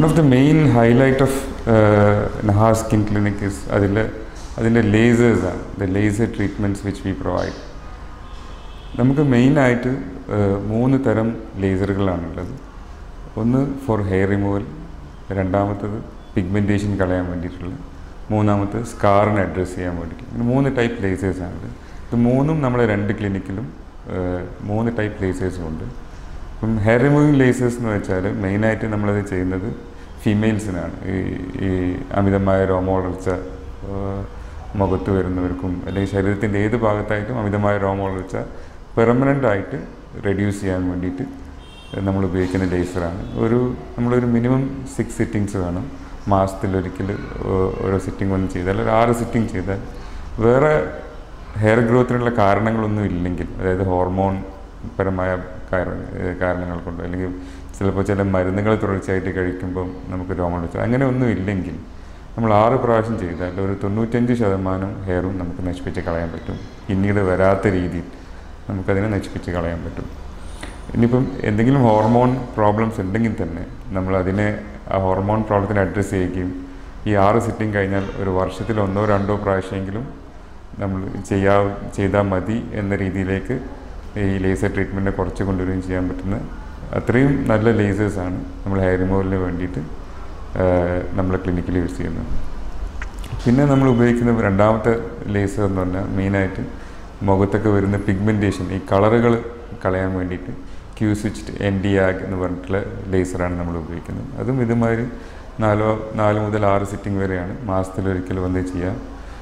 One of the main highlight of uh, Naha Skin Clinic is അതിൽ അതിൻ്റെ ലേസേഴ്സാണ് the laser treatments which we provide നമുക്ക് മെയിനായിട്ട് മൂന്ന് തരം ലേസറുകളാണുള്ളത് ഒന്ന് ഫോർ ഹെയർ റിമൂവൽ രണ്ടാമത്തത് പിഗ്മെൻറ്റേഷൻ കളയാൻ വേണ്ടിയിട്ടുള്ളത് മൂന്നാമത്തത് സ്കാറിനെ അഡ്രസ്സ് ചെയ്യാൻ വേണ്ടിയിട്ട് ഇങ്ങനെ മൂന്ന് ടൈപ്പ് ലേസേഴ്സാണ് ഇത് മൂന്നും നമ്മളെ രണ്ട് ക്ലിനിക്കിലും മൂന്ന് ടൈപ്പ് ലേസേഴ്സും ഉണ്ട് ഇപ്പം ഹെയർ റിമൂവിങ് ലേസേഴ്സ് എന്ന് വെച്ചാൽ മെയിനായിട്ട് നമ്മളത് ചെയ്യുന്നത് ഫീമെയിൽസിനാണ് ഈ ഈ അമിതമായ രോമവളർച്ച മുഖത്ത് വരുന്നവർക്കും അല്ലെങ്കിൽ ശരീരത്തിൻ്റെ ഏത് ഭാഗത്തായിട്ടും അമിതമായ രോമവളർച്ച പെർമനൻ്റ് ആയിട്ട് റെഡ്യൂസ് ചെയ്യാൻ വേണ്ടിയിട്ട് നമ്മൾ ഉപയോഗിക്കുന്ന ലേസറാണ് ഒരു നമ്മളൊരു മിനിമം സിക്സ് സിറ്റിങ്സ് വേണം മാസത്തിലൊരിക്കൽ ഓരോ സിറ്റിംഗ് ഒന്ന് ചെയ്താൽ ഒരു ആറ് സിറ്റിംഗ് ചെയ്താൽ വേറെ ഹെയർ ഗ്രോത്തിനുള്ള കാരണങ്ങളൊന്നും ഇല്ലെങ്കിൽ അതായത് ഹോർമോൺ പരമായ കാരണങ്ങൾ കൊണ്ടോ അല്ലെങ്കിൽ ചിലപ്പോൾ ചില മരുന്നുകൾ തുടർച്ചയായിട്ട് കഴിക്കുമ്പോൾ നമുക്ക് രോമം വെച്ചാൽ അങ്ങനെ ഒന്നും ഇല്ലെങ്കിൽ നമ്മൾ ആറ് പ്രാവശ്യം ചെയ്താൽ ഒരു തൊണ്ണൂറ്റഞ്ച് ശതമാനം ഹെയറും നമുക്ക് നശിപ്പിച്ച് കളയാൻ പറ്റും പിന്നീട് വരാത്ത രീതിയിൽ നമുക്കതിനെ നശിപ്പിച്ച് കളയാൻ പറ്റും ഇനിയിപ്പം എന്തെങ്കിലും ഹോർമോൺ പ്രോബ്ലംസ് ഉണ്ടെങ്കിൽ തന്നെ നമ്മൾ അതിനെ ആ ഹോർമോൺ പ്രോബ്ലത്തിനെ അഡ്രസ്സ് ചെയ്യുകയും ഈ ആറ് സിറ്റിംഗ് കഴിഞ്ഞാൽ ഒരു വർഷത്തിൽ ഒന്നോ രണ്ടോ പ്രാവശ്യമെങ്കിലും നമ്മൾ ചെയ്യാ ചെയ്താൽ മതി എന്ന രീതിയിലേക്ക് ഈ ലേസർ ട്രീറ്റ്മെൻറ്റ് കുറച്ച് കൊണ്ടുവരികയും ചെയ്യാൻ പറ്റുന്ന അത്രയും നല്ല ലേസേഴ്സാണ് നമ്മൾ ഹെയർ റിമൂവലിന് വേണ്ടിയിട്ട് നമ്മൾ ക്ലിനിക്കിൽ യൂസ് ചെയ്യുന്നത് പിന്നെ നമ്മൾ ഉപയോഗിക്കുന്ന രണ്ടാമത്തെ ലേസർ എന്ന് പറഞ്ഞാൽ മെയിനായിട്ട് മുഖത്തൊക്കെ വരുന്ന പിഗ്മെൻറ്റേഷൻ ഈ കളറുകൾ കളയാൻ വേണ്ടിയിട്ട് Q switched N D YAG എന്ന് പറഞ്ഞിട്ടുള്ള ലേസറാണ് നമ്മൾ ഉപയോഗിക്കുന്നത് അതും ഇതുമാതിരി നാലോ നാല് മുതൽ ആറ് സിറ്റിംഗ് വരെയാണ് മാസത്തിലൊരിക്കൽ വന്ന് ചെയ്യുക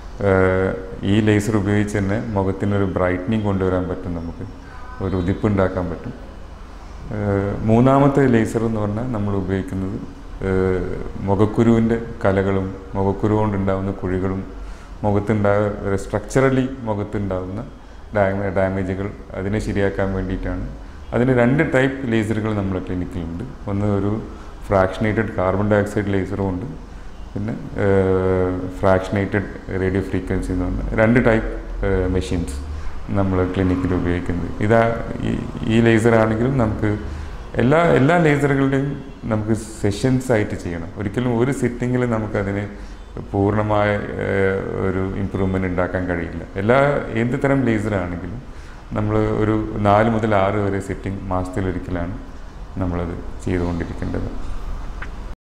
ഈ ലേസർ ഉപയോഗിച്ച് തന്നെ മുഖത്തിനൊരു ബ്രൈറ്റനിങ് കൊണ്ടുവരാൻ പറ്റും നമുക്ക് ഒരു ഉദിപ്പുണ്ടാക്കാൻ പറ്റും മൂന്നാമത്തെ ലേസർ എന്ന് പറഞ്ഞാൽ നമ്മൾ ഉപയോഗിക്കുന്നത് മുഖക്കുരുവിൻ്റെ കലകളും മുഖക്കുരു കൊണ്ടുണ്ടാകുന്ന കുഴികളും മുഖത്തുണ്ടാകുന്ന സ്ട്രക്ചറലി മുഖത്തുണ്ടാകുന്ന ഡാമേ ഡാമേജുകൾ അതിനെ ശരിയാക്കാൻ വേണ്ടിയിട്ടാണ് അതിന് രണ്ട് ടൈപ്പ് ലേസറുകൾ നമ്മുടെ ക്ലിനിക്കിലുണ്ട് ഒന്ന് ഒരു ഫ്രാക്ഷനേറ്റഡ് കാർബൺ ഡൈ ഓക്സൈഡ് ലേസറും ഉണ്ട് പിന്നെ ഫ്രാക്ഷനേറ്റഡ് റേഡിയോ ഫ്രീക്വൻസി എന്ന് പറഞ്ഞ രണ്ട് ടൈപ്പ് മെഷീൻസ് നമ്മൾ ക്ലിനിക്കിൽ ഉപയോഗിക്കുന്നത് ഇതാ ഈ ലേസർ ആണെങ്കിലും നമുക്ക് എല്ലാ എല്ലാ ലേസറുകളുടെയും നമുക്ക് സെഷൻസ് ആയിട്ട് ചെയ്യണം ഒരിക്കലും ഒരു സിറ്റിങ്ങിൽ നമുക്കതിന് പൂർണ്ണമായ ഒരു ഇമ്പ്രൂവ്മെൻ്റ് ഉണ്ടാക്കാൻ കഴിയില്ല എല്ലാ എന്ത് തരം ലേസറാണെങ്കിലും നമ്മൾ ഒരു നാല് മുതൽ ആറ് വരെ സിറ്റിംഗ് മാസത്തിലൊരിക്കലാണ് നമ്മളത് ചെയ്തുകൊണ്ടിരിക്കേണ്ടത്